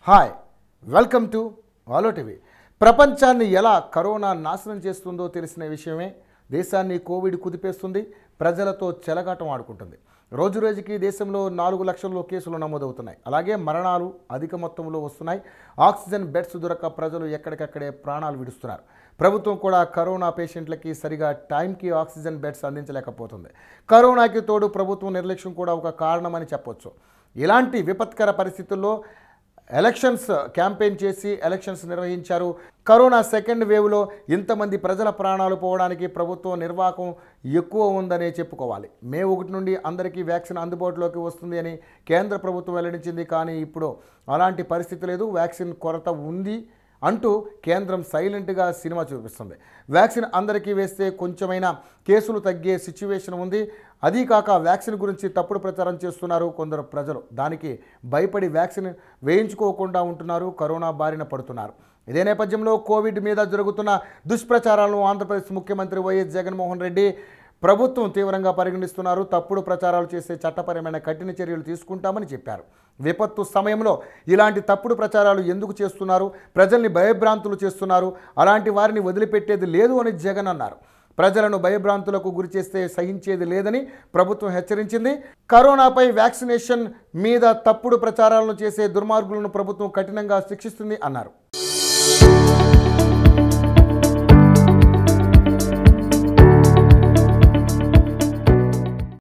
hi welcome to వాలో TV ప్రపంచాన్ని ఎలా కరోనా నాశనం చేస్తుందో తెలిసిన విషయమే దేశాన్ని కోవిడ్ కుదిపేస్తుంది ప్రజలతో చెలగాటం ఆడుకుంటుంది రోజు రోజుకి దేశంలో నాలుగు లక్షల్లో కేసులు నమోదవుతున్నాయి అలాగే మరణాలు అధిక మొత్తంలో వస్తున్నాయి ఆక్సిజన్ బెడ్స్ దొరక ప్రజలు ఎక్కడికక్కడే ప్రాణాలు విడుస్తున్నారు ప్రభుత్వం కూడా కరోనా పేషెంట్లకి సరిగా టైంకి ఆక్సిజన్ బెడ్స్ అందించలేకపోతుంది కరోనాకి తోడు ప్రభుత్వం నిర్లక్ష్యం కూడా ఒక కారణమని చెప్పొచ్చు ఇలాంటి విపత్కర పరిస్థితుల్లో ఎలక్షన్స్ క్యాంపెయిన్ చేసి ఎలక్షన్స్ నిర్వహించారు కరోనా సెకండ్ వేవ్లో ఇంతమంది ప్రజల ప్రాణాలు పోవడానికి ప్రభుత్వం నిర్వాహకం ఎక్కువ ఉందనే చెప్పుకోవాలి మే ఒకటి నుండి అందరికీ వ్యాక్సిన్ అందుబాటులోకి వస్తుంది అని కేంద్ర ప్రభుత్వం వెల్లడించింది కానీ ఇప్పుడు అలాంటి పరిస్థితి లేదు వ్యాక్సిన్ కొరత ఉంది అంటూ కేంద్రం సైలెంట్గా సినిమా చూపిస్తుంది వ్యాక్సిన్ అందరికీ వేస్తే కొంచెమైనా కేసులు తగ్గే సిచ్యువేషన్ ఉంది అదీ కాక వ్యాక్సిన్ గురించి తప్పుడు ప్రచారం చేస్తున్నారు కొందరు ప్రజలు దానికి భయపడి వ్యాక్సిన్ వేయించుకోకుండా ఉంటున్నారు కరోనా బారిన పడుతున్నారు ఇదే నేపథ్యంలో కోవిడ్ మీద జరుగుతున్న దుష్ప్రచారాలను ఆంధ్రప్రదేశ్ ముఖ్యమంత్రి వైఎస్ జగన్మోహన్ రెడ్డి ప్రభుత్వం తీవ్రంగా పరిగణిస్తున్నారు తప్పుడు ప్రచారాలు చేసే చట్టపరమైన కఠిన చర్యలు తీసుకుంటామని చెప్పారు విపత్తు సమయంలో ఇలాంటి తప్పుడు ప్రచారాలు ఎందుకు చేస్తున్నారు ప్రజల్ని భయభ్రాంతులు చేస్తున్నారు అలాంటి వారిని వదిలిపెట్టేది లేదు అని జగన్ అన్నారు ప్రజలను భయభ్రాంతులకు గురి చేస్తే సహించేది లేదని ప్రభుత్వం హెచ్చరించింది కరోనాపై వ్యాక్సినేషన్ మీద తప్పుడు ప్రచారాలను చేసే దుర్మార్గులను ప్రభుత్వం కఠినంగా శిక్షిస్తుంది అన్నారు